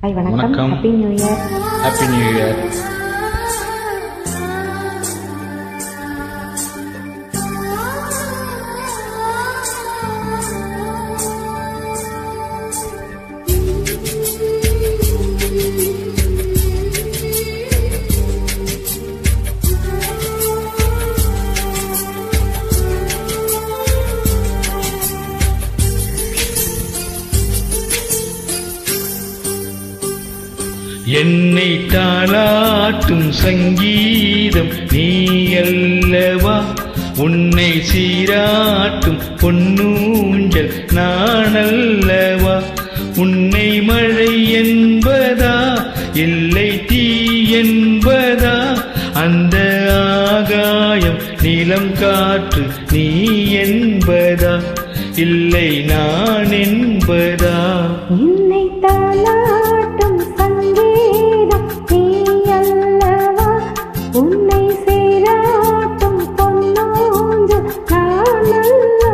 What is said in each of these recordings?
Hi வணக்கம் வணக்கம். Happy new year happy new year என்னை தாளாட்டும் சங்கீதம் நீ அல்லவா உன்னை சீராட்டும் பொன்னூஞ்சல் நான் அல்லவா உன்னை மழை என்பதா இல்லை தீ என்பதா அந்த ஆகாயம் நிலம் காற்று நீ என்பதா இல்லை நான் என்பதா என்னை தாளாட்டும் சங்கீதம் நீ அல்லவா உன்னை சீராட்டும் பொன்னூஞ்சல் நான் அல்லவா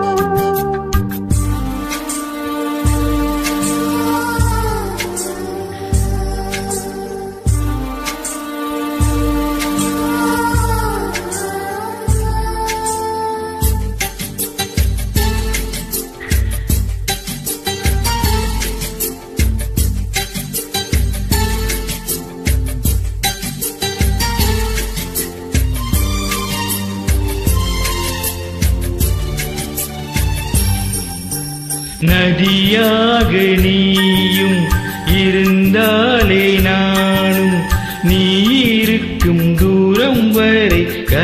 நதியாக நீயும் இருந்தாலே நானும் நீ இருக்கும் தூரம் வரை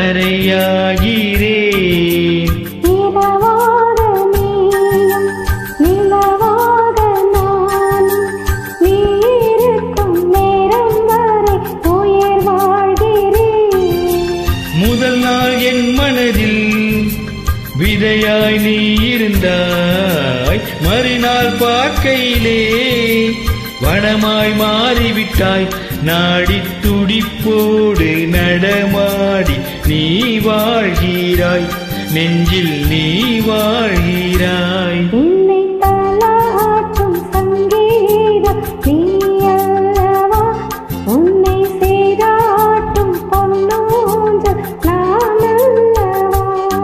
கரையாகிறேன் இரவாக நீயும் நிலவாக நானும் நீ இருக்கும் நேரம் வரை உயிர் வாழ்கிறேன் முதல் நாள் என் மனதில் விதையாய் நீ இருந்தாய் மறுநாள் பார்க்கையிலே வனமாய் மாறிவிட்டாய் நாடித் துடிப்போடு நடமாடி நீ வாழ்கிறாய் நெஞ்சில் நீ வாழ்கிறாய் என்னை தாளாட்டும் சங்கீதம் நீ அல்லவா உன்னை சீராட்டும் பொன்னூஞ்சல் நான் அல்லவா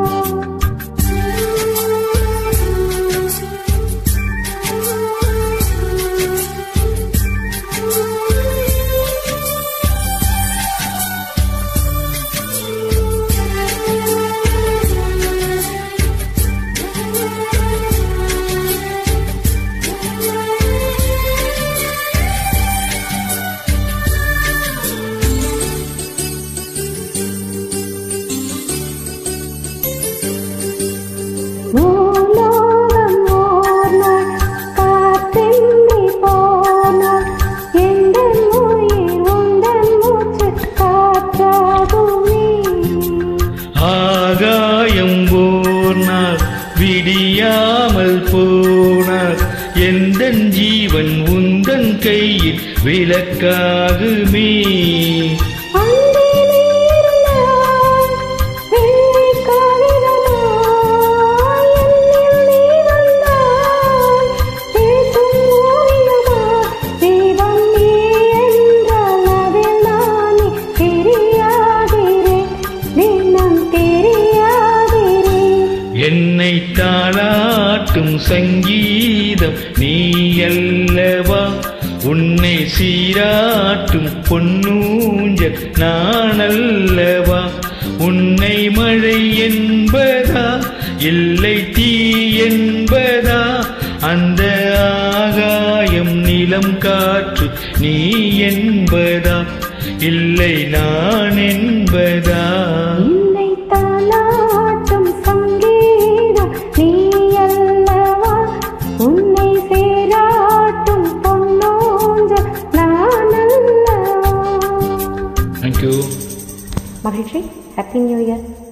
பூலோகம் ஓர் நாள் காற்றின்றி போனால் எந்தன் உயிர் உந்தன் மூச்சு காற்றாகுமே ஆகாயம் போனார் விடியாமல் போனார் எந்த ஜீவன் உந்தன் கையில் விளக்காகுமே அன்பிலே இருந்தாய் வெள்ளி காகிதமாய் என்னில் நீ வந்தாய் பேசும் ஓவியமாய் தெய்வம் நீ என்றால் அதில் நானே தெரியாகிறேன் தினம் தெரியாகிறேன் என்னை தாளாட்டும் சங்கீதம் நீ அல்லவா உன்னை சீராட்டும் பொன்னூஞ்சல் நான் அல்லவா உன்னை மழை என்பதா இல்லை தீ என்பதா அந்த ஆகாயம் நிலம் காற்று நீ என்பதா இல்லை நான் என்பதா என்னை தாளாட்டும் சங்கீதம் நீ அல்லவா உன்னை சீராட்டும் பொன்னூஞ்சல் நான் அல்லவா தேங்க்யூ மகிழ்ச்சி ஹாப்பி நியூ இயர்